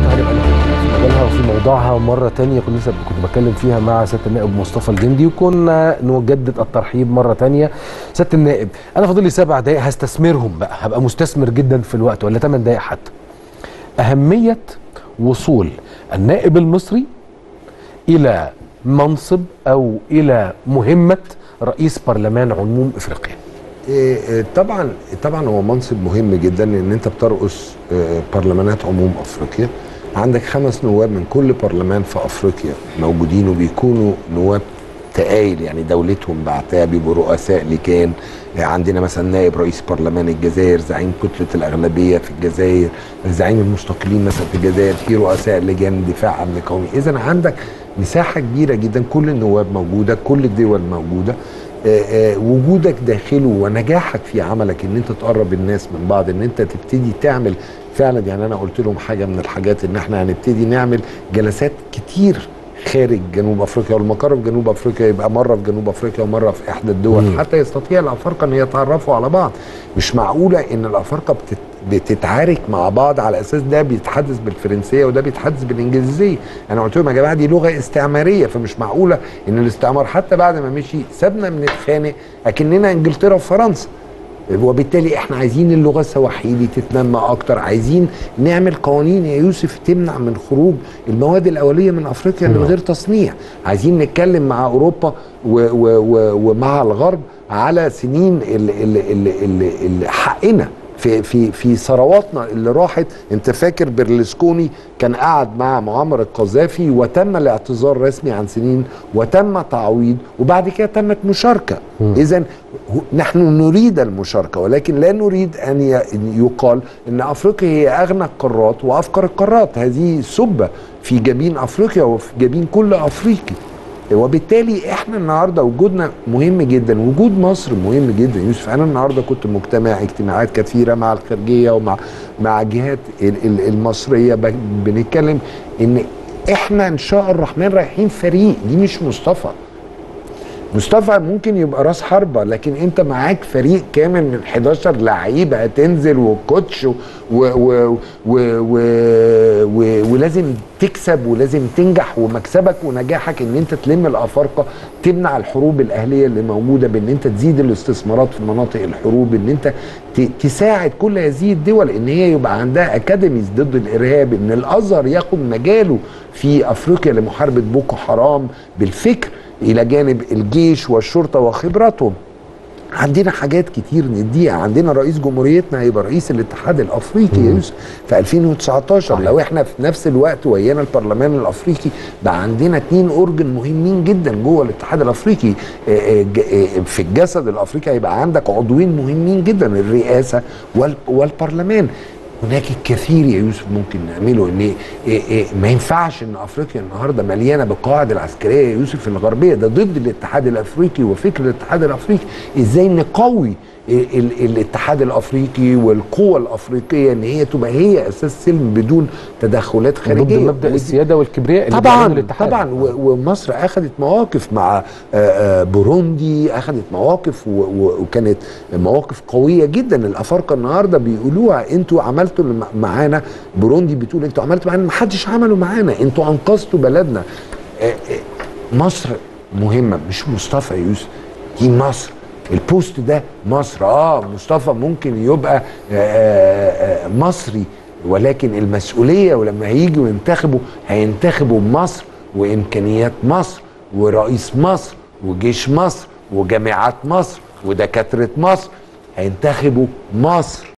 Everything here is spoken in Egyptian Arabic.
هنبقى في مجالها وفي موضوعها مرة تانية كنت لسه كنت بتكلم فيها مع سيادة النائب مصطفى الجندي وكنا نجدد الترحيب مرة تانية سيادة النائب أنا فاضل لي سبع دقايق هستثمرهم بقى هبقى مستثمر جدا في الوقت ولا ثمان دقايق حتى أهمية وصول النائب المصري إلى منصب أو إلى مهمة رئيس برلمان عموم إفريقيا إيه، إيه، طبعا طبعا هو منصب مهم جدا لان انت بترأس آه، برلمانات عموم افريقيا عندك خمس نواب من كل برلمان في افريقيا موجودين وبيكونوا نواب تقايل يعني دولتهم بعتها بيبقوا رؤساء لجان آه، عندنا مثلا نائب رئيس برلمان الجزائر زعيم كتله الاغلبيه في الجزائر زعيم المستقلين مثلا في الجزائر في رؤساء لجان دفاع امن قومي اذا عندك مساحه كبيره جدا كل النواب موجوده كل الدول موجوده آه، آه، وجودك داخله ونجاحك في عملك ان انت تقرب الناس من بعض ان انت تبتدي تعمل فعلا يعني انا قلت لهم حاجه من الحاجات ان احنا هنبتدي نعمل جلسات كتير خارج جنوب افريقيا والمقر في جنوب افريقيا يبقى مره في جنوب افريقيا ومره في احدى الدول مم. حتى يستطيع الافارقه ان يتعرفوا على بعض مش معقوله ان الافارقه بتت بتتعارك مع بعض على اساس ده بيتحدث بالفرنسيه وده بيتحدث بالانجليزيه انا قلت لهم يا جماعه دي لغه استعماريه فمش معقوله ان الاستعمار حتى بعد ما مشي سابنا بنتخانق اكننا انجلترا وفرنسا وبالتالي احنا عايزين اللغه السواحيلي تتنمى اكتر عايزين نعمل قوانين يا يوسف تمنع من خروج المواد الاوليه من افريقيا من غير تصنيع عايزين نتكلم مع اوروبا و و و ومع الغرب على سنين ال ال ال ال ال حقنا في في في ثرواتنا اللي راحت انت فاكر برلسكوني كان قاعد مع معمر القذافي وتم الاعتذار رسمي عن سنين وتم تعويض وبعد كده تمت مشاركه اذا نحن نريد المشاركه ولكن لا نريد ان ي- أن يقال ان افريقيا هي اغنى القارات وافقر القارات هذه سبه في جبين افريقيا وفي جبين كل افريقي وبالتالي احنا النهارده وجودنا مهم جدا وجود مصر مهم جدا يوسف انا النهارده كنت مجتمع اجتماعات كثيره مع الخارجيه ومع مع جهات ال- ال- المصريه ب- بنتكلم ان احنا ان شاء الرحمن رايحين فريق دي مش مصطفى مصطفى ممكن يبقى راس حربه لكن انت معاك فريق كامل من 11 لعيبه هتنزل وكوتش و و و و و و ولازم تكسب ولازم تنجح ومكسبك ونجاحك ان انت تلم الافارقه تمنع الحروب الاهليه اللي موجوده بان انت تزيد الاستثمارات في مناطق الحروب ان انت ت- تساعد كل هذه الدول ان هي يبقى عندها اكاديميز ضد الارهاب ان الازهر ياخد مجاله في افريقيا لمحاربه بوكو حرام بالفكر الى جانب الجيش والشرطه وخبراتهم عندنا حاجات كتير نديها عندنا رئيس جمهوريتنا هيبقى رئيس الاتحاد الافريقي يا يوسف في 2019 لو احنا في نفس الوقت ويانا البرلمان الافريقي بقى عندنا اتنين اورجن مهمين جدا جوه الاتحاد الافريقي آه، آه، ج- آه، في الجسد الافريقي هيبقى عندك عضوين مهمين جدا الرئاسه وال- والبرلمان هناك الكثير يا يوسف ممكن نعمله ان إيه إيه ما ينفعش ان افريقيا النهارده مليانه بالقواعد العسكريه يا يوسف الغربيه ده ضد الاتحاد الافريقي وفكر الاتحاد الافريقي ازاي نقوي ال- ال- الاتحاد الافريقي والقوى الافريقيه ان هي تبقى هي اساس سلم بدون تدخلات ضد خارجيه مبدا ودي- السياده والكبرياء اللي بيعمله طبعا الاتحاد. طبعا و- ومصر اخذت مواقف مع آه، آه، بوروندي اخذت مواقف و- و- وكانت مواقف قويه جدا الافارقه النهارده بيقولوها انتوا عملتوا اللي مع- معانا بوروندي بتقول انتوا عملتوا معانا ما حدش عمله معانا انتوا انقذتوا بلدنا آه، آه، مصر مهمه مش مصطفى يا يوسف دي مصر البوست ده مصر اه مصطفى ممكن يبقى آه، آه، آه، مصري ولكن المسؤوليه ولما هيجوا ينتخبوا هينتخبوا مصر وامكانيات مصر ورئيس مصر وجيش مصر وجامعات مصر ودكاتره مصر هينتخبوا مصر